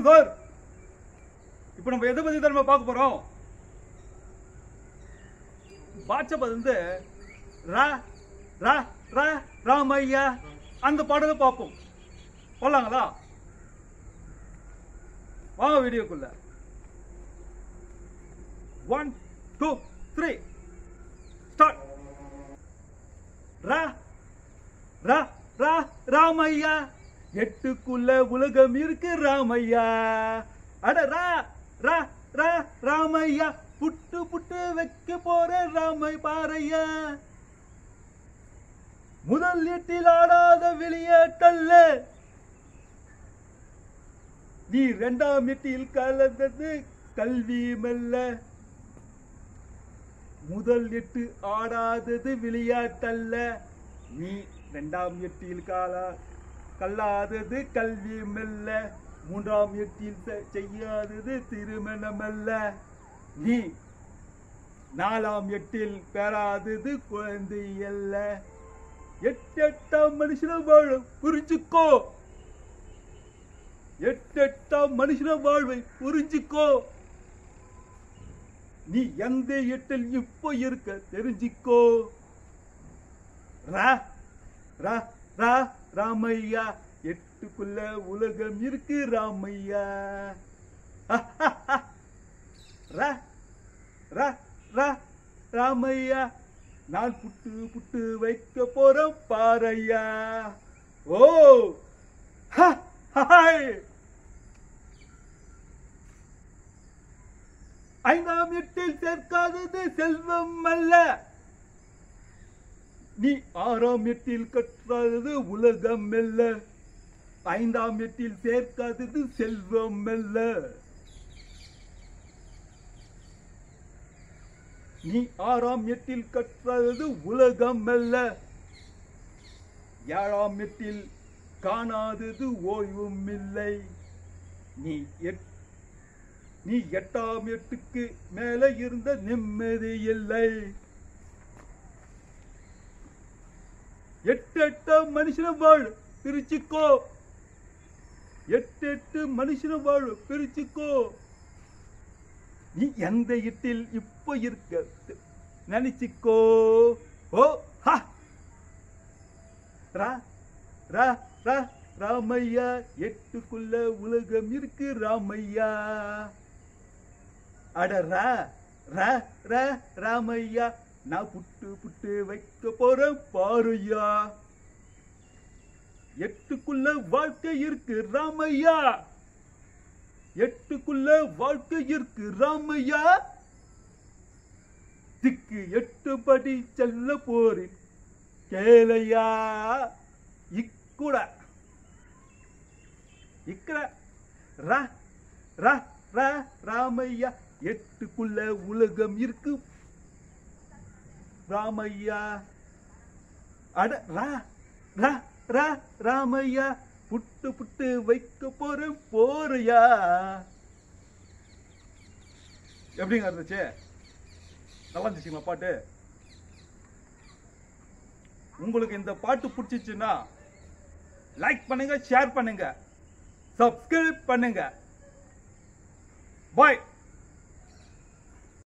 sir இப்போ நம்ம எதை பத்தி தான் நம்ம பார்க்க போறோம் பாட்சபத் வந்து ரா ரா ரா ராமையா அந்த பாடலை பார்ப்போம் போலாங்களா வாங்க வீடியோக்குள்ள ஒன் டூ த்ரீ ஸ்டார்ட் ரா ரா ரா ராமையா எட்டுக்குள்ள உலகம் இருக்கு ராமையா அட ரா ரா ரா ராமையா புட்டு புட்டு வைக்க போற ராமை பாறையா முதல் எட்டில் ஆடாத விளையாட்டல்ல நீ இரண்டாம் எட்டில் கலந்தது கல்வி மெல்ல முதல் எட்டு ஆடாதது விளையாட்டல்ல நீ இரண்டாம் எட்டில் காலா கல்லாதது கல்வி மெல்ல மூன்றாம் எட்டில் செ- செய்யாதது திருமணமல்ல நீ நாலாம் எட்டில் பெறாதது குழந்தை அல்ல எட்டு எட்டாம் மனுஷன வாழ புரிஞ்சுக்கோ எட்டு எட்டாம் மனுஷன வாழ்வை புரிஞ்சுக்கோ நீ எந்த எட்டில் இப்போ இருக்க தெரிஞ்சுக்கோ ரா ரா ரா ராமையா எட்டுக்குள்ள உலகம் இருக்கு ராமையா ரா ரா ரா ராமையா நான் புட்டு புட்டு வைக்க போறேன் பாரையா ஓ ஹா, ஹாய் ஐந்தாம் எட்டில் சேர்க்காதது செல்வம் அல்ல நீ ஆறாம் எட்டில் கற்றாதது உலகம் அல்ல ஐந்தாம் எட்டில் சேர்க்காதது செல்வம் அல்ல நீ ஆறாம் எட்டில் கற்றாதது உலகம் அல்ல ஏழாம் எட்டில் காணாதது ஓய்வும் இல்லை நீ எட் நீ எட்டாம் எட்டுக்கு மேல இருந்த நிம்மதி இல்லை எட்டு எட்டாம் மனுஷன வாழ் பிரிச்சுக்கோ எட்டு எட்டு மனுஷன வாழ் பிரிச்சுக்கோ நீ எந்த இட்டில் இப்போ இருக்க நினைச்சுக்கோ ஓ ஹா ரா ரா ரா ராமையா எட்டுக்குள்ள உலகம் இருக்கு ராமையா அட ரா ரா ரா ராமையா நான் புட்டு புட்டு வைக்க போறேன் பாருயா எட்டுக்குள்ள வாழ்க்கை இருக்கு ராமையா எட்டுக்குள்ள வாழ்க்கை இருக்கு ராமையா திக்கு எட்டு படி செல்ல போறேன் கேளையா இக்குட இக்கட ரா ரா ரா ராமையா எட்டுக்குள்ள உலகம் இருக்கு ராமையா அட ரா ரா ரா ராமையா புட்டு புட்டு வைக்க போறேன் போறியா எப்படிங்க இருந்துச்சு நல்லா இருந்துச்சுங்களா பாட்டு உங்களுக்கு இந்த பாட்டு பிடிச்சிச்சுன்னா லைக் பண்ணுங்க ஷேர் பண்ணுங்க சப்ஸ்கிரைப் பண்ணுங்க பாய்